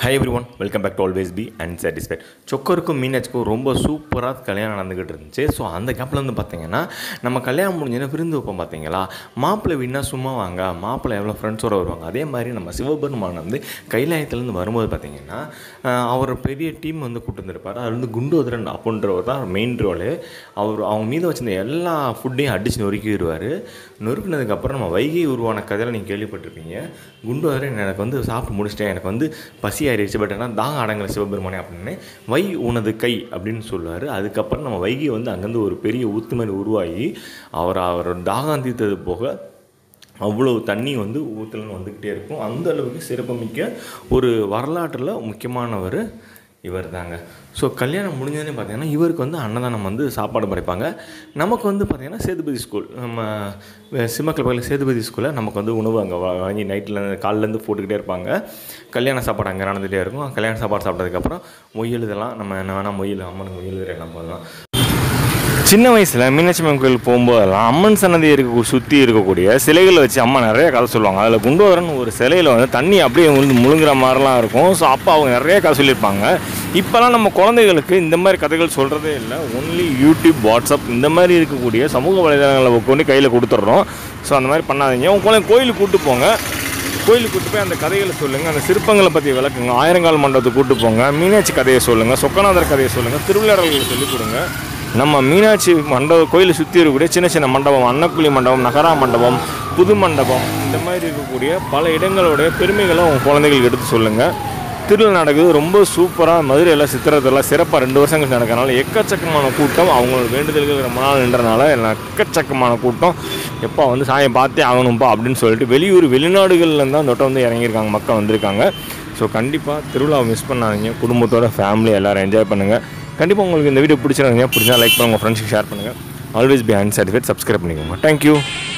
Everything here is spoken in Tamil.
high everyone welcome back to always be and satisfied சொக்கருக்கும் மீனாட்சிக்கும் ரொம்ப சூப்பராக கல்யாணம் நடந்துக்கிட்டு இருந்துச்சு ஸோ அந்த கேப்பில் வந்து பார்த்தீங்கன்னா நம்ம கல்யாணம் முடிஞ்சோன்னா விருந்து வைப்போம் பார்த்தீங்களா மாப்பிள்ளை வீணா சும்மா வாங்க மாப்பிள்ளை எவ்வளோ ஃப்ரெண்ட்ஸோடு வருவாங்க அதே மாதிரி நம்ம சிவபெருமான் வந்து கைலாயத்துலேருந்து வரும்போது பார்த்தீங்கன்னா ஆஹ், அவர் பெரிய டீம் வந்து கூட்டு வந்திருப்பார் அது வந்து குண்டோதரன் அப்படின்றவர் தான் மெயின் ரோலு அவர் அவங்க மீது வச்சிருந்த எல்லா ஃபுட்டையும் அடித்து நொறுக்கிடுவார் நொறுக்கினதுக்கப்புறம் நம்ம வைகை உருவான கதையில் நீங்கள் கேள்விப்பட்டிருப்பீங்க குண்டோதரன் எனக்கு வந்து சாப்பிட்டு முடிச்சிட்டேன் எனக்கு வந்து பசி ஆயிடுச்சு பட் ஆனால் தாகம் அடங்கலை சிவபெருமானே அப்படின்னு வை உனது கை அப்படின்னு சொல்லுவார் அதுக்கப்புறம் நம்ம வைகை வந்து அங்கேருந்து ஒரு பெரிய ஊத்து மாதிரி உருவாகி அவர் அவர் தாகம் தீர்த்தது போக அவ்வளோ தண்ணி வந்து ஊற்றுலன்னு வந்துக்கிட்டே இருக்கும் அந்த அளவுக்கு சிறப்புமிக்க ஒரு வரலாற்றில் முக்கியமானவர் இவர் தாங்க ஸோ கல்யாணம் முடிஞ்சதுன்னு பார்த்தீங்கன்னா இவருக்கு வந்து அன்னதானம் வந்து சாப்பாடு படைப்பாங்க நமக்கு வந்து பார்த்தீங்கன்னா சேதுபதி ஸ்கூல் நம்ம வே- சிம்மக்கல் பக்கத்தில் சேதுபதி ஸ்கூலில் நமக்கு வந்து உணவு அங்கே வாங்கி நைட்டில் காலிலேருந்து போட்டுக்கிட்டே இருப்பாங்க கல்யாண சாப்பாடு அங்கே நடந்துகிட்டே இருக்கும் கல்யாண சாப்பாடு சாப்பிட்டதுக்கப்புறம் மொய்யல் இதெல்லாம் நம்ம என்ன வேணால் மொய்யல் அம்மனுக்கு மொய்யல் எல்லாம் போடலாம் சின்ன வயசில் மீனாட்சி அம்மன் கோயில் போகும்போதெல்லாம் அம்மன் சன்னதி இருக்க சுற்றி இருக்கக்கூடிய சிலைகளை வச்சு அம்மா நிறைய கதை சொல்லுவாங்க அதில் குண்டோதரன் ஒரு சிலையில் வந்து தண்ணி அப்படியே விழுந்து முழுங்குற மாதிரிலாம் இருக்கும் ஸோ அப்போ அவங்க நிறைய கதை சொல்லியிருப்பாங்க இப்போலாம் நம்ம குழந்தைகளுக்கு இந்த மாதிரி கதைகள் சொல்கிறதே இல்லை ஒன்லி யூடியூப் வாட்ஸ்அப் இந்த மாதிரி இருக்கக்கூடிய சமூக வலைதளங்களை கொண்டு கையில் கொடுத்துட்றோம் ஸோ அந்த மாதிரி பண்ணாதீங்க உங்க குழந்தை கோயிலுக்கு கூட்டு போங்க கோயிலுக்கு கூட்டு போய் அந்த கதைகளை சொல்லுங்கள் அந்த சிற்பங்களை பற்றி விளக்குங்க ஆயிரங்கால் மண்டபத்துக்கு கூட்டு போங்க மீனாட்சி கதையை சொல்லுங்கள் சொக்கநாதர் கதையை சொல்லுங்கள் திருவிளையாடல்களை சொல்லிக் கொடுங்க நம்ம மீனாட்சி மண்டப கோயிலை சுற்றி இருக்கக்கூடிய சின்ன சின்ன மண்டபம் அன்னக்குழி மண்டபம் நகரா மண்டபம் புது மண்டபம் இந்த மாதிரி இருக்கக்கூடிய பல இடங்களுடைய பெருமைகளை உங்கள் குழந்தைகளுக்கு எடுத்து சொல்லுங்கள் திருவிழா நடக்குது ரொம்ப சூப்பராக மதுரையில் சித்திரத்தெல்லாம் சிறப்பாக ரெண்டு வருஷங்கள் நடக்கிறனால எக்கச்சக்கமான கூட்டம் அவங்களோட வேண்டுதல்கள் ரொம்ப நாள் நின்றனால எல்லாம் எக்கச்சக்கமான கூட்டம் எப்போ வந்து சாயை பார்த்தே ஆகணும்ப்பா அப்படின்னு சொல்லிட்டு வெளியூர் வெளிநாடுகள்லேருந்து தான் தொட்ட வந்து இறங்கியிருக்காங்க மக்கள் வந்திருக்காங்க ஸோ கண்டிப்பாக திருவிழாவை மிஸ் பண்ணாதீங்க குடும்பத்தோட ஃபேமிலி எல்லோரும் என்ஜாய் பண்ணுங்கள் கண்டிப்பாக உங்களுக்கு இந்த வீடியோ பிடிச்சிருந்தீங்க பிடிச்சா லைக் பண்ணுங்கள் உங்கள் ஃப்ரெண்ட்ஸுக்கு ஷேர் பண்ணுங்கள் ஆல்வேஸ் பி அன்சாட்டிஃபைட் சப்ஸ்கிரைப் பண்ணிக்கோங்க தேங்க்யூ